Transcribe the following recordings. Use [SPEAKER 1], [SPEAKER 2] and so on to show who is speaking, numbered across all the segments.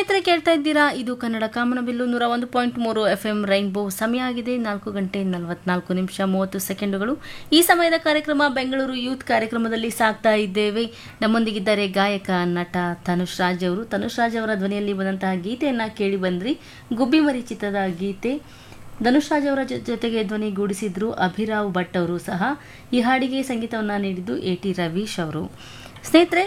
[SPEAKER 1] ಸ್ನೇಹಿತರೆ ಕೇಳ್ತಾ ಇದ್ದೀರಾ ಇದು ಕನ್ನಡ ಕಾಮನಬಿಲ್ಲು ನೂರ ಒಂದು ಪಾಯಿಂಟ್ ಮೂರು ಎಫ್ ಎಂ ರೈನ್ಬೋ ಸಮಯ ಆಗಿದೆ ನಾಲ್ಕು ಗಂಟೆ ನಲವತ್ನಾಲ್ಕು ನಿಮಿಷ ಮೂವತ್ತು ಸೆಕೆಂಡುಗಳು ಈ ಸಮಯದ ಕಾರ್ಯಕ್ರಮ ಬೆಂಗಳೂರು ಯೂತ್ ಕಾರ್ಯಕ್ರಮದಲ್ಲಿ ಸಾಗ್ತಾ ಇದ್ದೇವೆ ನಮ್ಮೊಂದಿಗಿದ್ದಾರೆ ಗಾಯಕ ನಟ ತನುಷ್ ರಾಜ್ ಅವರು ತನುಷ್ ರಾಜ್ ಅವರ ಧ್ವನಿಯಲ್ಲಿ ಬಂದಂತಹ ಗೀತೆಯನ್ನ ಕೇಳಿ ಬಂದ್ರಿ ಗುಬ್ಬಿಮರಿ ಚಿತ್ರದ ಗೀತೆ ಧನುಷ್ ರಾಜ್ ಅವರ ಜೊ- ಜೊತೆಗೆ ಧ್ವನಿಗೂಡಿಸಿದ್ರು ಅಭಿರಾವ್ ಭಟ್ ಅವರು ಸಹ ಈ ಹಾಡಿಗೆ ಸಂಗೀತವನ್ನು ನೀಡಿದ್ದು ಎ ಟಿ ರವೀಶ್ ಅವರು ಸ್ನೇಹಿತರೆ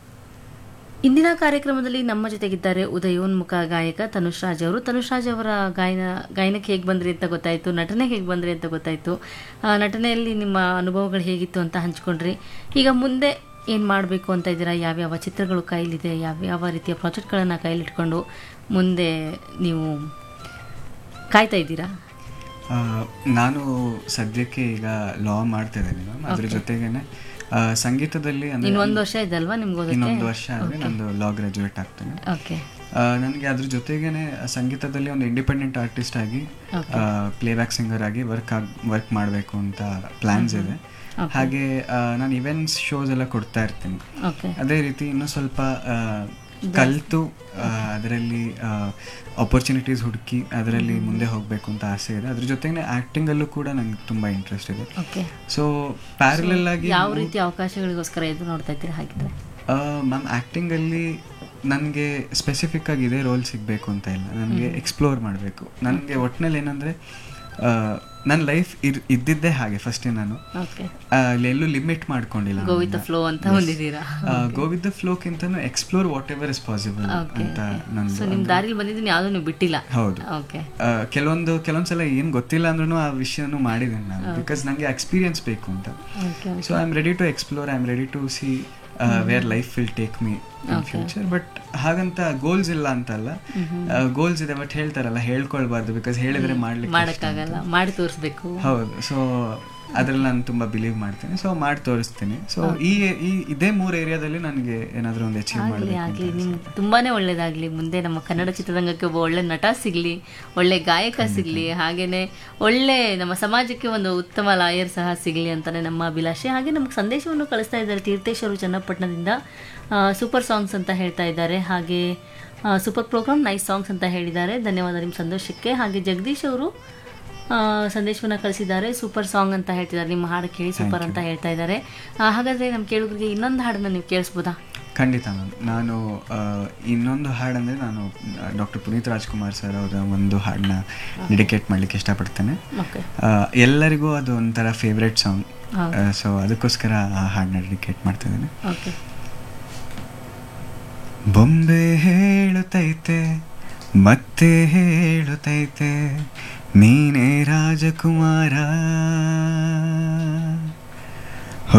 [SPEAKER 1] ಇಂದಿನ ಕಾರ್ಯಕ್ರಮದಲ್ಲಿ ನಮ್ಮ ಜೊತೆಗಿದ್ದಾರೆ ಉದಯೋನ್ಮುಖ ಗಾಯಕ ತನುಷ್ ರಾಜ್ ಅವರು ತನುಷ್ ರಾಜ್ ಅವರ ಗಾಯನ ಗಾಯನಕ್ಕೆ ಹೇಗೆ ಬಂದ್ರಿ ಅಂತ ಗೊತ್ತಾಯಿತು ನಟನೆಗೆ ಹೇಗೆ ಬಂದ್ರಿ ಅಂತ ಗೊತ್ತಾಯಿತು ಆ, ನಟನೆಯಲ್ಲಿ ನಿಮ್ಮ ಅನುಭವಗಳು ಹೇಗಿತ್ತು ಅಂತ ಹಂಚ್ಕೊಂಡ್ರಿ ಈಗ ಮುಂದೆ ಏನು ಮಾಡಬೇಕು ಅಂತ ಇದ್ದೀರಾ ಯಾವ್ಯಾವ ಚಿತ್ರಗಳು ಕೈಲಿದೆ ಯಾವ್ಯಾವ ರೀತಿಯ ಪ್ರಾಜೆಕ್ಟ್ಗಳನ್ನು ಕೈಲಿಟ್ಕೊಂಡು ಮುಂದೆ ನೀವು ಕಾಯ್ತಾ ಇದ್ದೀರಾ
[SPEAKER 2] ಆ, ನಾನು ಸದ್ಯಕ್ಕೆ ಈಗ ಲಾ ಮಾಡ್ತಾ ಇದ್ದೀನಿ ಮ್ಯಾಮ್ ಅದ್ರ ಜೊತೆಗೇನೆ ಆ, ಸಂಗೀತದಲ್ಲಿ ಅಂದ್ರೆ
[SPEAKER 1] ಇನ್ನು ಒಂದು ವರ್ಷ ಇದೆ ಅಲ್ವಾ ನಿಮ್ಗೆ ಓದಕ್ಕೆ
[SPEAKER 2] ಇನ್ನೊಂದು ವರ್ಷ ಆದರೆ ನಂದು ಲಾ ಗ್ರಾಜುಯೇಟ್ ಆಗ್ತೇನೆ
[SPEAKER 1] ಓಕೆ
[SPEAKER 2] ನನಗೆ ಅದ್ರ ಜೊತೆಗೇನೆ ಸಂಗೀತದಲ್ಲಿ ಒಂದು ಇಂಡಿಪೆಂಡೆಂಟ್ ಆರ್ಟಿಸ್ಟ್ ಆಗಿ ಪ್ಲೇಬ್ಯಾಕ್ ಸಿಂಗರ್ ಆಗಿ ವರ್ಕ್ ಆಗ್ ವರ್ಕ್ ಮಾಡಬೇಕು ಅಂತ ಪ್ಲಾನ್ಸ್ ಇದೆ ಹಾಗೆ ಆ, ನಾನು ಇವೆಂಟ್ಸ್ ಶೋಸ್ ಎಲ್ಲ ಕೊಡ್ತಾ ಇರ್ತೀನಿ
[SPEAKER 1] ಓಕೆ
[SPEAKER 2] ಅದೇ ರೀತಿ ಇನ್ನೂ ಸ್ವಲ್ಪ ಆ, ಕಲ್ತು ಅದರಲ್ಲಿ ಆಪರ್ಚುನಿಟೀಸ್ ಹುಡುಕಿ ಅದರಲ್ಲಿ ಮುಂದೆ ಹೋಗಬೇಕು ಅಂತ ಆಸೆ ಇದೆ ಅದ್ರ ಜೊತೆಗೆ ಆ್ಯಕ್ಟಿಂಗಲ್ಲೂ ಕೂಡ ನಂಗೆ ತುಂಬ ಇಂಟ್ರೆಸ್ಟ್ ಇದೆ
[SPEAKER 1] ಓಕೆ
[SPEAKER 2] ಸೊ ಪ್ಯಾರಲಲ್ ಆಗಿ
[SPEAKER 1] ಯಾವ ರೀತಿ ಅವಕಾಶಗಳಿಗೋಸ್ಕರ ಎದುರು ನೋಡ್ತಾ ಇದ್ದೀರಾ ಹಾಗಿದ್ರೆ
[SPEAKER 2] ಮ್ಯಾಮ್ ಆ್ಯಕ್ಟಿಂಗಲ್ಲಿ ನನಗೆ ಸ್ಪೆಸಿಫಿಕ್ ಆಗಿ ಇದೇ ರೋಲ್ ಸಿಗಬೇಕು ಅಂತ ಇಲ್ಲ ನನಗೆ ಎಕ್ಸ್ಪ್ಲೋರ್ ಮಾಡಬೇಕು ನನಗೆ ಒಟ್ಟಿನಲ್ಲಿ ಏನಂದರೆ ನನ್ನ ಲೈಫ್ ಇರ್ ಇದ್ದಿದ್ದೇ ಹಾಗೆ ಫಸ್ಟೇ ನಾನು
[SPEAKER 1] ಓಕೆ
[SPEAKER 2] ಆ, ಅಲ್ಲಿ ಎಲ್ಲೂ ಲಿಮಿಟ್ ಮಾಡ್ಕೊಂಡಿಲ್ಲ
[SPEAKER 1] ಗೋ ವಿತ್ ಫ್ಲೋ ಅಂತ ಹೊಂದಿದ್ದೀರಾ
[SPEAKER 2] ಗೋ ವಿತ್ ದ ಫ್ಲೋಕ್ಕಿಂತನೂ explore whatever is possible
[SPEAKER 1] okay
[SPEAKER 2] ಅಂತ
[SPEAKER 1] ಸೊ
[SPEAKER 2] ನಂದು
[SPEAKER 1] ನಿಮ್ ದಾರಿಲಿ ಬಂದಿದ್ದೀನಿ ಯಾವ್ದು ನೀವು ಬಿಟ್ಟಿಲ್ಲ
[SPEAKER 2] ಹೌದು
[SPEAKER 1] ಓಕೆ
[SPEAKER 2] ಆ, ಕೆಲವೊಂದು ಕೆಲವೊಂದ್ಸಲ ಏನು ಗೊತ್ತಿಲ್ಲ ಅಂದ್ರೂ ಆ ವಿಷಯನೂ ಮಾಡಿದ್ದೇನೆ ನಾನು ಬಿಕಾಸ್ ನನಗೆ ಎಕ್ಸ್ಪೀರಿಯನ್ಸ್ ಬೇಕು ಅಂತ
[SPEAKER 1] okay
[SPEAKER 2] so I am ready to explore I am ready to see where life will take me in future but ಹಾಗಂತ ಗೋಲ್ಸ್ ಇಲ್ಲ ಅಂತಲ್ಲ ಗೋಲ್ಸ್ ಇದೆ ಬಟ್ ಹೇಳ್ತಾರಲ್ಲ ಹೇಳ್ಕೊಳ್ಬಾರ್ದು ಬಿಕಾಸ್ ಹೇಳಿದ್ರೆ ಮಾಡ್ಲಿಕ್ಕೆ ಕಷ್ಟ
[SPEAKER 1] ಮಾಡಕ್ಕಾಗಲ್ಲ ಮಾಡಿ ತೋರಿಸ್ಬೇಕು
[SPEAKER 2] ಹೌದು ಸೊ ಅದ್ರಲ್ಲಿ ನಾನು ತುಂಬಾ ಬಿಲೀವ್ ಮಾಡ್ತೀನಿ ಸೊ ಮಾಡಿ ತೋರಿಸ್ತೀನಿ ಸೊ ಈ ಈ ಇದೇ ಮೂರು ಏರಿಯಾದಲ್ಲಿ ನನಗೆ ಏನಾದರೂ ಒಂದು ಅಚೀವ್
[SPEAKER 1] ಆಗ್ಲಿ
[SPEAKER 2] ಮಾಡಬೇಕು
[SPEAKER 1] ಆಗ್ಲಿ ನಿಮ್ಗೆ ತುಂಬಾನೇ ಒಳ್ಳೇದಾಗ್ಲಿ ಮುಂದೆ ನಮ್ಮ ಕನ್ನಡ ಚಿತ್ರರಂಗಕ್ಕೆ ಒಬ್ಬ ಒಳ್ಳೆ ನಟ ಸಿಗ್ಲಿ ಒಳ್ಳೆ ಗಾಯಕ ಸಿಗ್ಲಿ ಹಾಗೇನೆ ಒಳ್ಳೆ ನಮ್ಮ ಸಮಾಜಕ್ಕೆ ಒಂದು ಉತ್ತಮ ಲಾಯರ್ ಸಹ ಸಿಗ್ಲಿ ಅಂತಾನೆ ನಮ್ಮ ಅಭಿಲಾಷೆ ಹಾಗೆ ನಮ್ಗೆ ಸಂದೇಶವನ್ನು ಕಳಿಸ್ತಾ ಇದ್ದಾರೆ ತೀರ್ಥೇಶ್ ಅವರು ಚನ್ನಪಟ್ಟಣದಿಂದ ಸೂಪರ್ ಸಾಂಗ್ಸ್ ಅಂತ ಹೇಳ್ತಾ ಇದ್ದಾರೆ ಹಾಗೆ ಸೂಪರ್ ಪ್ರೋಗ್ರಾಮ್ ನೈಸ್ ಸಾಂಗ್ಸ್ ಅಂತ ಹೇಳಿದ್ದಾರೆ ಧನ್ಯವಾದ ನಿಮ್ಮ ಸಂತೋಷಕ್ಕೆ ಹಾಗೆ ಜಗದೀಶ್ ಅವರು ಆ, ಸಂದೇಶವನ್ನ ಕಳಿಸಿದ್ದಾರೆ ಸೂಪರ್ ಸಾಂಗ್ ಅಂತ ಹೇಳ್ತಿದ್ದಾರೆ ನಿಮ್ಮ ಹಾಡು ಕೇಳಿ ಸೂಪರ್ ಅಂತ ಹೇಳ್ತಾ ಇದ್ದಾರೆ ಆ, ಹಾಗಾದ್ರೆ ನಮ್ಮ ಕೇಳುಗರಿಗೆ ಇನ್ನೊಂದು ಹಾಡನ್ನ ನೀವು ಕೇಳಿಸ್ಬೋದಾ
[SPEAKER 2] ಖಂಡಿತ ಮ್ಯಾಮ್ ನಾನು ಆ, ಇನ್ನೊಂದು ಹಾಡಂದರೆ ನಾನು ಡಾಕ್ಟರ್ ಪುನೀತ್ ರಾಜ್ಕುಮಾರ್ ಸರ್ ಅವರ ಒಂದು ಹಾಡನ್ನ ಡೆಡಿಕೇಟ್ ಮಾಡಲಿಕ್ಕೆ ಇಷ್ಟಪಡ್ತೇನೆ
[SPEAKER 1] ಓಕೆ
[SPEAKER 2] ಆ, ಎಲ್ಲರಿಗೂ ಅದು ಒಂಥರ ಫೇವ್ರೆಟ್ ಸಾಂಗ್
[SPEAKER 1] ಹೌದು.
[SPEAKER 2] ಸೊ ಅದಕ್ಕೋಸ್ಕರ ಆ ಹಾಡನ್ನ ಡೆಡಿಕೇಟ್ ಮಾಡ್ತಿದ್ದೇನೆ
[SPEAKER 1] ಓಕೆ
[SPEAKER 2] ಬೊಂಬೆ ಹೇಳುತ್ತೈತೆ ಮತ್ತೆ ಹೇಳುತ್ತೈತೆ ನೀನೇ ರಾಜಕುಮಾರ